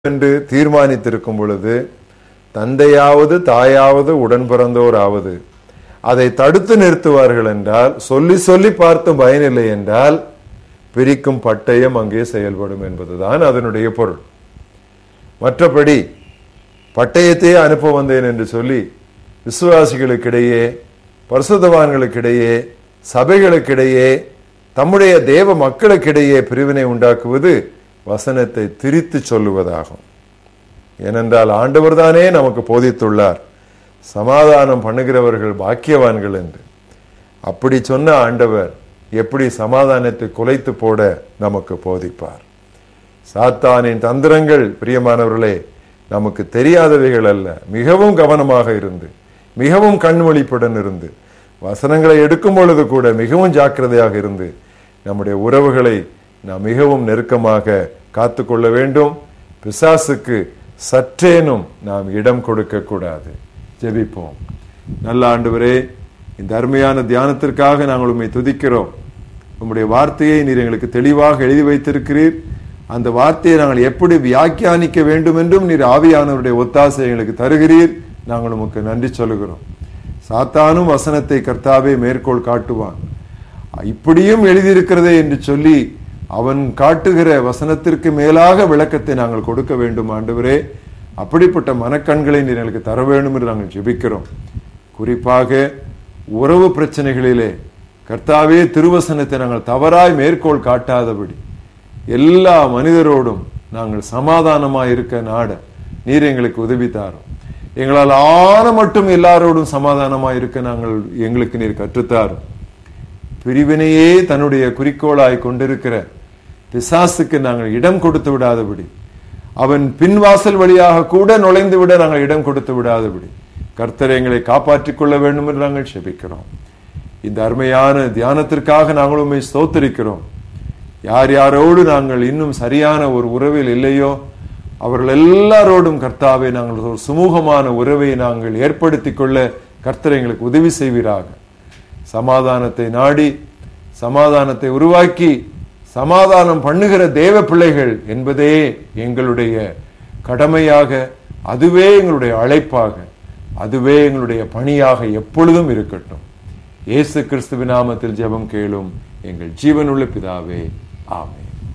என்று தீர்மானித்திருக்கும் பொழுது தந்தையாவது தாயாவது உடன் பிறந்தோராவது அதை தடுத்து நிறுத்துவார்கள் என்றால் சொல்லி சொல்லி பார்த்தும் பயனில்லை என்றால் பிரிக்கும் பட்டயம் அங்கே செயல்படும் என்பதுதான் அதனுடைய பொருள் மற்றபடி பட்டயத்தையே அனுப்ப வந்தேன் என்று சொல்லி விசுவாசிகளுக்கிடையே பரிசுத்தவான்களுக்கிடையே சபைகளுக்கிடையே தம்முடைய தேவ மக்களுக்கிடையே பிரிவினை உண்டாக்குவது வசனத்தை திரித்து சொல்லுவதாகும் ஏனென்றால் ஆண்டவர் தானே நமக்கு போதித்துள்ளார் சமாதானம் பண்ணுகிறவர்கள் பாக்கியவான்கள் என்று அப்படி சொன்ன ஆண்டவர் எப்படி சமாதானத்தை குலைத்து போட நமக்கு போதிப்பார் சாத்தானின் தந்திரங்கள் பிரியமானவர்களே நமக்கு தெரியாதவைகள் அல்ல மிகவும் கவனமாக இருந்து மிகவும் கண்மொழிப்புடன் இருந்து வசனங்களை எடுக்கும் பொழுது கூட மிகவும் ஜாக்கிரதையாக இருந்து நம்முடைய உறவுகளை நாம் மிகவும் நெருக்கமாக காத்து கொள்ள வேண்டும் பிசாசுக்கு சற்றேனும் நாம் இடம் கொடுக்க கூடாது ஜெபிப்போம் நல்ல ஆண்டவரே இந்த அருமையான தியானத்திற்காக நாங்கள் உண்மை துதிக்கிறோம் உம்முடைய வார்த்தையை நீர் எங்களுக்கு தெளிவாக எழுதி வைத்திருக்கிறீர் அந்த வார்த்தையை நாங்கள் எப்படி வியாக்கியானிக்க வேண்டும் என்றும் நீர் ஆவியானவருடைய ஒத்தாசை எங்களுக்கு தருகிறீர் நாங்கள் உமக்கு நன்றி சொல்லுகிறோம் சாத்தானும் வசனத்தை கர்த்தாவே மேற்கோள் காட்டுவான் இப்படியும் எழுதியிருக்கிறதே என்று சொல்லி அவன் காட்டுகிற வசனத்திற்கு மேலாக விளக்கத்தை நாங்கள் கொடுக்க வேண்டும் ஆண்டவரே அப்படிப்பட்ட மனக்கண்களை நீர் எங்களுக்கு தர வேண்டும் என்று நாங்கள் ஜெபிக்கிறோம் குறிப்பாக உறவு பிரச்சனைகளிலே கர்த்தாவே திருவசனத்தை நாங்கள் தவறாய் மேற்கோள் காட்டாதபடி எல்லா மனிதரோடும் நாங்கள் சமாதானமாய் இருக்க நாட நீர் எங்களுக்கு உதவி தாரும் எங்களால் ஆன மட்டும் எல்லாரோடும் சமாதானமாய் இருக்க நாங்கள் எங்களுக்கு நீர் கற்றுத்தாரும் பிரிவினையே தன்னுடைய குறிக்கோளாய் கொண்டிருக்கிற பிசாசுக்கு நாங்கள் இடம் கொடுத்து விடாதபடி அவன் பின்வாசல் வழியாக கூட நுழைந்து விட நாங்கள் இடம் கொடுத்து விடாதபடி கர்த்தரை எங்களை காப்பாற்றிக் கொள்ள வேண்டும் என்று நாங்கள் செபிக்கிறோம் இந்த அருமையான தியானத்திற்காக நாங்கள் உண்மை ஸ்தோத்தரிக்கிறோம் யார் யாரோடு நாங்கள் இன்னும் சரியான ஒரு உறவில் இல்லையோ அவர்கள் எல்லாரோடும் கர்த்தாவை நாங்கள் ஒரு சுமூகமான உறவை நாங்கள் ஏற்படுத்திக் கொள்ள கர்த்தரை எங்களுக்கு உதவி செய்வீராக சமாதானத்தை நாடி சமாதானத்தை உருவாக்கி சமாதானம் பண்ணுகிற தேவ பிள்ளைகள் என்பதே எங்களுடைய கடமையாக அதுவே எங்களுடைய அழைப்பாக அதுவே எங்களுடைய பணியாக எப்பொழுதும் இருக்கட்டும் இயேசு கிறிஸ்துவின் நாமத்தில் ஜெபம் கேளும் எங்கள் ஜீவனுள்ள பிதாவே ஆமென்